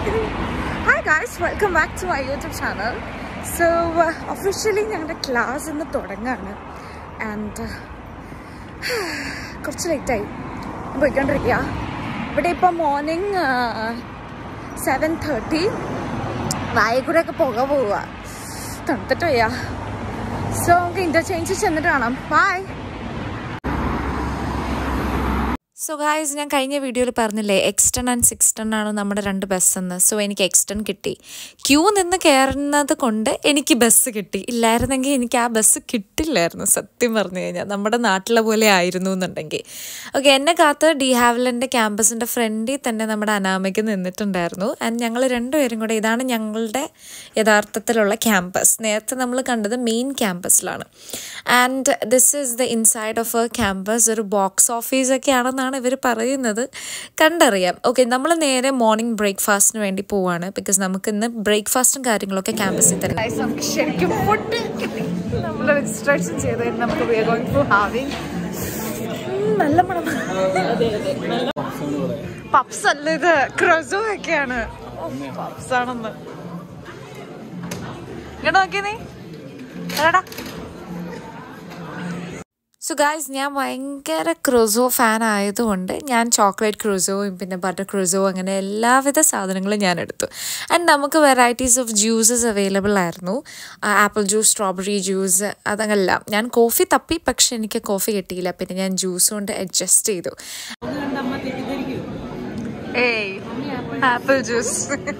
Hi guys welcome back to my YouTube channel so officially ഞങ്ങളുടെ class ഇന്ന് തുടങ്ങാണ് and കുറച്ച് ലേറ്റായി പോയിക്കൊണ്ടിരിക്കുക ഇവിടെ ഇപ്പോൾ മോർണിംഗ് സെവൻ തേർട്ടി വായ കൂടെ ഒക്കെ പുക പോവുക തണുത്തിട്ട് വയ്യ സോ നമുക്ക് ഇൻ്റർചേഞ്ച് ചെന്നിട്ട് കാണാം ബായ് സോ ഗായ്സ് ഞാൻ കഴിഞ്ഞ വീഡിയോയിൽ പറഞ്ഞില്ലേ എക്സ്റ്റൺ ആൻഡ് സിക്സ്റ്റൺ ആണ് നമ്മുടെ രണ്ട് ബസ്സെന്ന് സോ എനിക്ക് എക്സ്റ്റൺ കിട്ടി ക്യൂ നിന്ന് കയറുന്നത് കൊണ്ട് എനിക്ക് ബസ് കിട്ടി ഇല്ലായിരുന്നെങ്കിൽ എനിക്ക് ആ ബസ് കിട്ടില്ലായിരുന്നു സത്യം പറഞ്ഞു കഴിഞ്ഞാൽ നമ്മുടെ നാട്ടിലെ പോലെ ആയിരുന്നു എന്നുണ്ടെങ്കിൽ ഓക്കെ എന്നെ കാത്ത് ഡി ഹാവലിൻ്റെ ക്യാമ്പസിൻ്റെ ഫ്രണ്ടിൽ തന്നെ നമ്മുടെ അനാമയ്ക്ക് നിന്നിട്ടുണ്ടായിരുന്നു ആൻഡ് ഞങ്ങൾ രണ്ടുപേരും കൂടെ ഇതാണ് ഞങ്ങളുടെ യഥാർത്ഥത്തിലുള്ള ക്യാമ്പസ് നേരത്തെ നമ്മൾ കണ്ടത് മെയിൻ ക്യാമ്പസിലാണ് and this is the inside of a campus ഒരു ബോക്സ് ഓഫീസൊക്കെ ആണെന്നാണ് ഇവർ പറയുന്നത് കണ്ടറിയാം ഓക്കെ നമ്മൾ നേരെ മോർണിംഗ് ബ്രേക്ക്ഫാസ്റ്റിന് വേണ്ടി പോവാണ് ബിക്കോസ് നമുക്ക് ഇന്ന് ബ്രേക്ക്ഫാസ്റ്റും കാര്യങ്ങളൊക്കെ ക്യാമ്പസിൽ തന്നെ നമുക്ക് ശരിക്കും ഫുഡ് നമ്മൾ രജിസ്ട്രേഷൻ ചെയ്തായിരുന്നു നമുക്ക് we are going to having നല്ല മണം പപ്സ് അല്ല ഇത് ക്രൊസോ ഒക്കെയാണ് പപ്സ് ആണെന്ന് ഇങ്ങോട്ട് നോക്കിയേ നീ എടാ സോ ഗായ്സ് ഞാൻ ഭയങ്കര ക്രൂസോ ഫാൻ ആയതുകൊണ്ട് ഞാൻ ചോക്ലേറ്റ് ക്രൂസോയും പിന്നെ ബട്ടർ ക്രൂസോ അങ്ങനെ എല്ലാവിധ സാധനങ്ങളും ഞാൻ എടുത്തു ആൻഡ് നമുക്ക് വെറൈറ്റീസ് ഓഫ് ജ്യൂസസ് അവൈലബിൾ ആയിരുന്നു ആപ്പിൾ ജ്യൂസ് സ്ട്രോബെറി ജ്യൂസ് അതങ്ങല്ല ഞാൻ കോഫി തപ്പി പക്ഷെ എനിക്ക് കോഫി കിട്ടിയില്ല പിന്നെ ഞാൻ ജ്യൂസ് കൊണ്ട് അഡ്ജസ്റ്റ് ചെയ്തു ഏയ് apple juice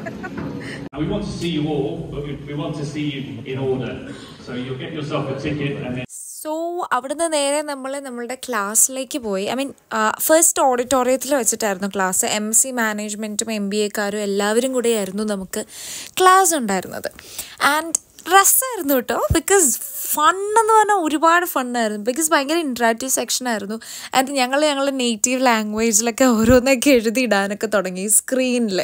And we want to see you all, but we, we want to see you in order. So you'll get yourself a ticket and then so അവിടുന്ന് നേരെ നമ്മൾ നമ്മളുടെ ക്ലാസ്സിലേക്ക് പോയി ഐ മീൻ ഫസ്റ്റ് ഓഡിറ്റോറിയത്തിൽ വെച്ചിട്ടായിരുന്നു ക്ലാസ് എം സി മാനേജ്മെൻറ്റും M B എക്കാരും എല്ലാവരും കൂടെയായിരുന്നു നമുക്ക് ക്ലാസ് ഉണ്ടായിരുന്നത് ആൻഡ് രസമായിരുന്നു കേട്ടോ ബിക്കോസ് ഫൺ എന്ന് പറഞ്ഞാൽ ഒരുപാട് ഫണ്ണായിരുന്നു ബിക്കോസ് ഭയങ്കര ഇൻട്രാക്റ്റീവ് സെക്ഷൻ ആയിരുന്നു ആൻഡ് ഞങ്ങൾ ഞങ്ങളുടെ നേറ്റീവ് ലാംഗ്വേജിലൊക്കെ ഓരോന്നൊക്കെ എഴുതി ഇടാനൊക്കെ തുടങ്ങി സ്ക്രീനിൽ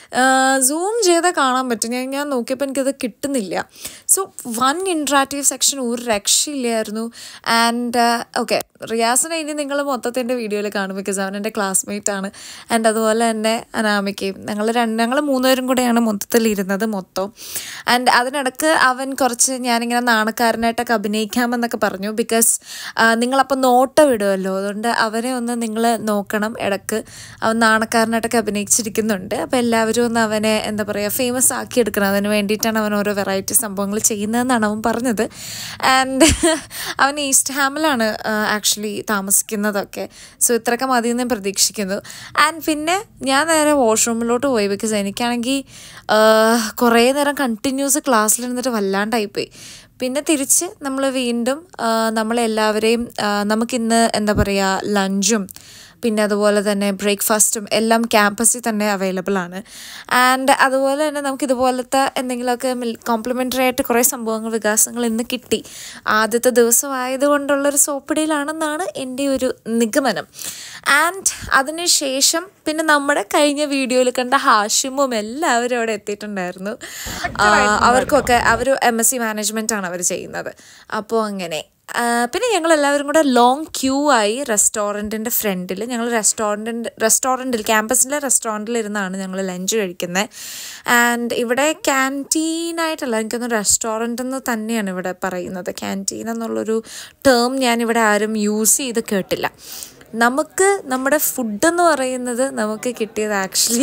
സൂം ചെയ്താൽ കാണാൻ പറ്റും ഞാൻ ഞാൻ നോക്കിയപ്പോൾ എനിക്കത് കിട്ടുന്നില്ല സോ വൺ ഇൻട്രാക്റ്റീവ് സെക്ഷൻ ഒരു രക്ഷയില്ലായിരുന്നു ആൻഡ് ഓക്കെ റിയാസിനെ ഇനി നിങ്ങൾ മൊത്തത്തിൻ്റെ വീഡിയോയിൽ കാണും ബിക്കോസ് അവൻ എൻ്റെ ക്ലാസ്മേറ്റ് ആണ് ആൻഡ് അതുപോലെ തന്നെ അനാമിക്കയും ഞങ്ങൾ രണ്ട് ഞങ്ങൾ മൂന്നുപേരും കൂടെയാണ് മൊത്തത്തിൽ ഇരുന്നത് മൊത്തം ആൻഡ് അതിനിടക്ക് അവൻ കുറച്ച് ഞാനിങ്ങനെ നാണക്കാരനായിട്ടൊക്കെ അഭിനയിക്കാമെന്നൊക്കെ പറഞ്ഞു ബിക്കോസ് നിങ്ങളപ്പോൾ നോട്ടം ഇടുമല്ലോ അതുകൊണ്ട് അവനെ ഒന്ന് നിങ്ങൾ നോക്കണം ഇടക്ക് അവൻ നാണക്കാരനായിട്ടൊക്കെ അഭിനയിച്ചിരിക്കുന്നുണ്ട് അപ്പോൾ എല്ലാവരും ഒന്ന് അവനെ എന്താ പറയുക ഫേമസ് ആക്കി എടുക്കണം അതിന് വേണ്ടിയിട്ടാണ് അവൻ ഓരോ വെറൈറ്റി സംഭവങ്ങൾ ചെയ്യുന്നതെന്നാണ് അവൻ പറഞ്ഞത് ആൻഡ് അവൻ ഈസ്റ്റ് ഹാമിലാണ് ആക്ച്വലി താമസിക്കുന്നതൊക്കെ സോ ഇത്രയൊക്കെ മതി എന്ന് ഞാൻ പ്രതീക്ഷിക്കുന്നു ആൻഡ് പിന്നെ ഞാൻ നേരെ വാഷ്റൂമിലോട്ട് പോയി ബിക്കോസ് എനിക്കാണെങ്കിൽ കുറേ നേരം കണ്ടിന്യൂസ് ക്ലാസ്സിലിരുന്നിട്ട് വല്ലാണ്ടായിപ്പോയി പിന്നെ തിരിച്ച് നമ്മൾ വീണ്ടും നമ്മളെല്ലാവരെയും നമുക്കിന്ന് എന്താ പറയുക ലഞ്ചും പിന്നെ അതുപോലെ തന്നെ ബ്രേക്ക്ഫാസ്റ്റും എല്ലാം ക്യാമ്പസിൽ തന്നെ അവൈലബിൾ ആണ് ആൻഡ് അതുപോലെ തന്നെ നമുക്ക് ഇതുപോലത്തെ എന്തെങ്കിലുമൊക്കെ കോംപ്ലിമെൻ്ററി ആയിട്ട് കുറേ സംഭവങ്ങൾ വികാസങ്ങൾ ഇന്ന് കിട്ടി ആദ്യത്തെ ദിവസമായതുകൊണ്ടുള്ളൊരു സോപ്പിടിയിലാണെന്നാണ് എൻ്റെ ഒരു നിഗമനം ആൻഡ് അതിനുശേഷം പിന്നെ നമ്മുടെ കഴിഞ്ഞ വീഡിയോയിൽ കണ്ട ഹാഷിമും എല്ലാവരും അവിടെ എത്തിയിട്ടുണ്ടായിരുന്നു അവർക്കൊക്കെ അവർ എം എസ് സി മാനേജ്മെൻ്റ് ആണ് അവർ ചെയ്യുന്നത് അപ്പോൾ അങ്ങനെ പിന്നെ ഞങ്ങൾ എല്ലാവരും കൂടെ ലോങ് ക്യൂ ആയി റെസ്റ്റോറൻറ്റിൻ്റെ ഫ്രണ്ടിൽ ഞങ്ങൾ റെസ്റ്റോറൻറ്റിൻ്റെ റെസ്റ്റോറൻറ്റിൽ ക്യാമ്പസിലെ റെസ്റ്റോറൻറ്റിൽ ഇരുന്നാണ് ഞങ്ങൾ ലഞ്ച് കഴിക്കുന്നത് ആൻഡ് ഇവിടെ ക്യാൻറ്റീനായിട്ടല്ല എനിക്കൊന്ന് റെസ്റ്റോറൻ്റ് എന്ന് തന്നെയാണ് ഇവിടെ പറയുന്നത് ക്യാൻറ്റീൻ എന്നുള്ളൊരു ടേം ഞാനിവിടെ ആരും യൂസ് ചെയ്ത് കേട്ടില്ല നമുക്ക് നമ്മുടെ ഫുഡെന്ന് പറയുന്നത് നമുക്ക് കിട്ടിയത് ആക്ച്വലി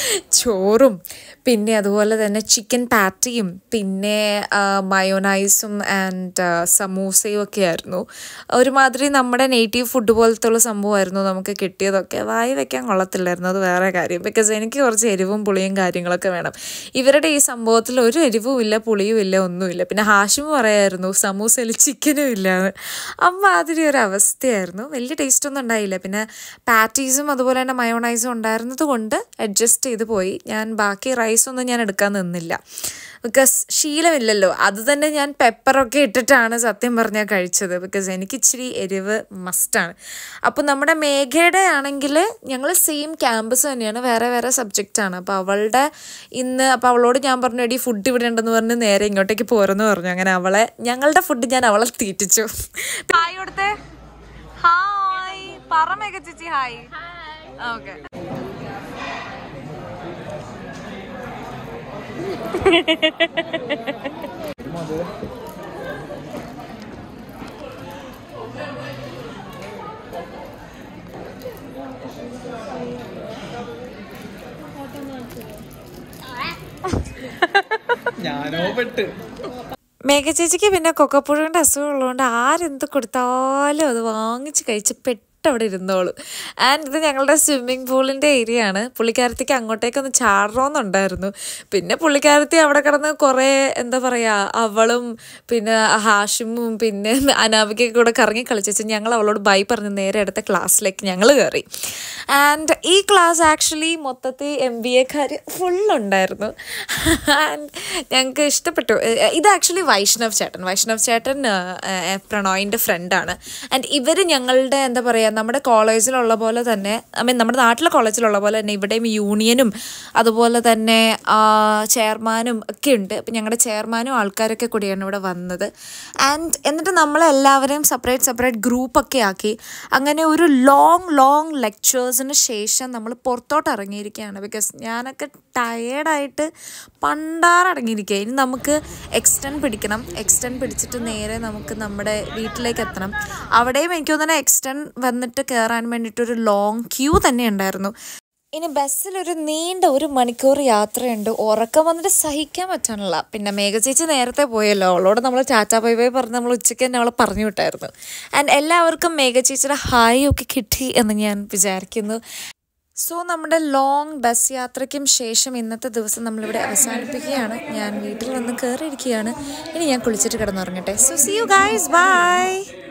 ചോറും പിന്നെ അതുപോലെ തന്നെ ചിക്കൻ പാറ്റിയും പിന്നെ മയോനൈസും ആൻഡ് സമൂസയും ഒക്കെ ആയിരുന്നു ഒരുമാതിരി നമ്മുടെ നേറ്റീവ് ഫുഡ് പോലത്തെ ഉള്ള സംഭവമായിരുന്നു നമുക്ക് കിട്ടിയതൊക്കെ വായി വെക്കാൻ കൊള്ളത്തില്ലായിരുന്നു അത് വേറെ കാര്യം ബിക്കോസ് എനിക്ക് കുറച്ച് എരിവും പുളിയും കാര്യങ്ങളൊക്കെ വേണം ഇവരുടെ ഈ സംഭവത്തിൽ ഒരു എരിവും ഇല്ല പുളിയും ഇല്ല ഒന്നുമില്ല പിന്നെ ഹാഷിം പറയായിരുന്നു സമൂസയിൽ ചിക്കനും ഇല്ലാന്ന് അമ്മാതിരി ഒരു അവസ്ഥയായിരുന്നു വലിയ ടേസ്റ്റ് ഒന്നും ഉണ്ടായില്ല പിന്നെ പാറ്റീസും അതുപോലെ തന്നെ മയോണൈസും ഉണ്ടായിരുന്നത് കൊണ്ട് അഡ്ജസ്റ്റ് ചെയ്ത് പോയി ഞാൻ ബാക്കി റൈസൊന്നും ഞാൻ എടുക്കാൻ നിന്നില്ല ബിക്കോസ് ശീലമില്ലല്ലോ അത് തന്നെ ഞാൻ പെപ്പറൊക്കെ ഇട്ടിട്ടാണ് സത്യം പറഞ്ഞാൽ കഴിച്ചത് ബിക്കോസ് എനിക്ക് ഇച്ചിരി എരിവ് മസ്റ്റാണ് അപ്പോൾ നമ്മുടെ മേഘയുടെ ആണെങ്കിൽ ഞങ്ങൾ സെയിം ക്യാമ്പസ് തന്നെയാണ് വേറെ വേറെ സബ്ജക്റ്റാണ് അപ്പോൾ അവളുടെ ഇന്ന് അപ്പോൾ അവളോട് ഞാൻ പറഞ്ഞു എടി ഫുഡ് ഇവിടെ ഉണ്ടെന്ന് പറഞ്ഞ് നേരെ ഇങ്ങോട്ടേക്ക് പോരെന്ന് പറഞ്ഞു അങ്ങനെ അവളെ ഞങ്ങളുടെ ഫുഡ് ഞാൻ അവളെ തീറ്റിച്ചു ഹായ് കൊടുത്തേ ഹായ് പറ മേഘ ചേച്ചി ഹായ് ഓക്കെ ഞാനോ പെട്ട് മേഘ ചേച്ചിക്ക് പിന്നെ കൊക്കപ്പുഴുവിൻ്റെ അസുഖം ഉള്ളതുകൊണ്ട് ആരെന്ത് കൊടുത്താലും അത് വാങ്ങിച്ച് കഴിച്ച് പെട്ട് അവിടെ ഇരുന്നോളൂ ആൻഡ് ഇത് ഞങ്ങളുടെ സ്വിമ്മിംഗ് പൂളിൻ്റെ ഏരിയ ആണ് പുള്ളിക്കാരത്തിക്ക് അങ്ങോട്ടേക്കൊന്ന് ചാടണമെന്നുണ്ടായിരുന്നു പിന്നെ പുള്ളിക്കാരത്തി അവിടെ കിടന്ന് കുറേ എന്താ പറയുക അവളും പിന്നെ ഹാഷിമും പിന്നെ അനാമികയൊക്കെ കൂടെ കറങ്ങി കളിച്ചു ഞങ്ങൾ അവളോട് ബൈ പറഞ്ഞ് നേരെ അടുത്ത ക്ലാസ്സിലേക്ക് ഞങ്ങൾ കയറി ആൻഡ് ഈ ക്ലാസ് ആക്ച്വലി മൊത്തത്തിൽ എം ബി എക്കാർ ഫുള്ളുണ്ടായിരുന്നു ആൻഡ് ഞങ്ങൾക്ക് ഇഷ്ടപ്പെട്ടു എ- ഇത് ആക്ച്വലി വൈഷ്ണവ് ചേട്ടൻ വൈഷ്ണവ് ചേട്ടൻ പ്രണോയിൻ്റെ ഫ്രണ്ടാണ് ആൻഡ് ഇവർ ഞങ്ങളുടെ എന്താ പറയുക നമ്മുടെ കോളേജിലുള്ള പോലെ തന്നെ ഐ മീൻ നമ്മുടെ നാട്ടിലെ കോളേജിലുള്ള പോലെ തന്നെ ഇവിടെയും യൂണിയനും അതുപോലെ തന്നെ ചെയർമാനും ഒക്കെ ഉണ്ട് അപ്പം ഞങ്ങളുടെ ചെയർമാനും ആൾക്കാരൊക്കെ കൂടിയാണ് ഇവിടെ വന്നത് ആൻഡ് എന്നിട്ട് നമ്മളെല്ലാവരെയും സെപ്പറേറ്റ് സെപ്പറേറ്റ് ഗ്രൂപ്പൊക്കെ ആക്കി അങ്ങനെ ഒരു ലോങ് ലോങ് ലെക്ചേഴ്സിന് ശേഷം നമ്മൾ പുറത്തോട്ട് ഇറങ്ങിയിരിക്കുകയാണ് ബിക്കോസ് ഞാനൊക്കെ ടയേർഡായിട്ട് പണ്ടാറടങ്ങിയിരിക്കുക ഇനി നമുക്ക് എക്സ്റ്റൻ പിടിക്കണം എക്സ്റ്റൻ പിടിച്ചിട്ട് നേരെ നമുക്ക് നമ്മുടെ വീട്ടിലേക്ക് എത്തണം അവിടെയും എനിക്ക് തോന്നുന്നു എക്സ്റ്റൻ വന്നിട്ട് കയറാൻ വേണ്ടിയിട്ടൊരു ലോങ് ക്യൂ തന്നെ ഉണ്ടായിരുന്നു ഇനി ബസ്സിലൊരു നീണ്ട ഒരു മണിക്കൂർ യാത്രയുണ്ട് ഉറക്കം വന്നിട്ട് സഹിക്കാൻ പറ്റാനുള്ള പിന്നെ മേഘ ചേച്ചി നേരത്തെ പോയല്ലോ അവളോട് നമ്മൾ ടാറ്റാ ബൈ ബൈ പറഞ്ഞ് നമ്മൾ ഉച്ചയ്ക്ക് തന്നെ അവളെ പറഞ്ഞു വിട്ടായിരുന്നു ആൻഡ് എല്ലാവർക്കും മേഘ ചേച്ചിയുടെ ഹായ് ഒക്കെ കിട്ടി എന്ന് ഞാൻ വിചാരിക്കുന്നു സോ നമ്മുടെ ലോങ് ബസ് യാത്രയ്ക്കും ശേഷം ഇന്നത്തെ ദിവസം നമ്മളിവിടെ അവസാനിപ്പിക്കുകയാണ് ഞാൻ വീട്ടിൽ വന്ന് കയറിയിരിക്കുകയാണ് ഇനി ഞാൻ കുളിച്ചിട്ട് കിടന്നുറങ്ങട്ടെ so see you guys by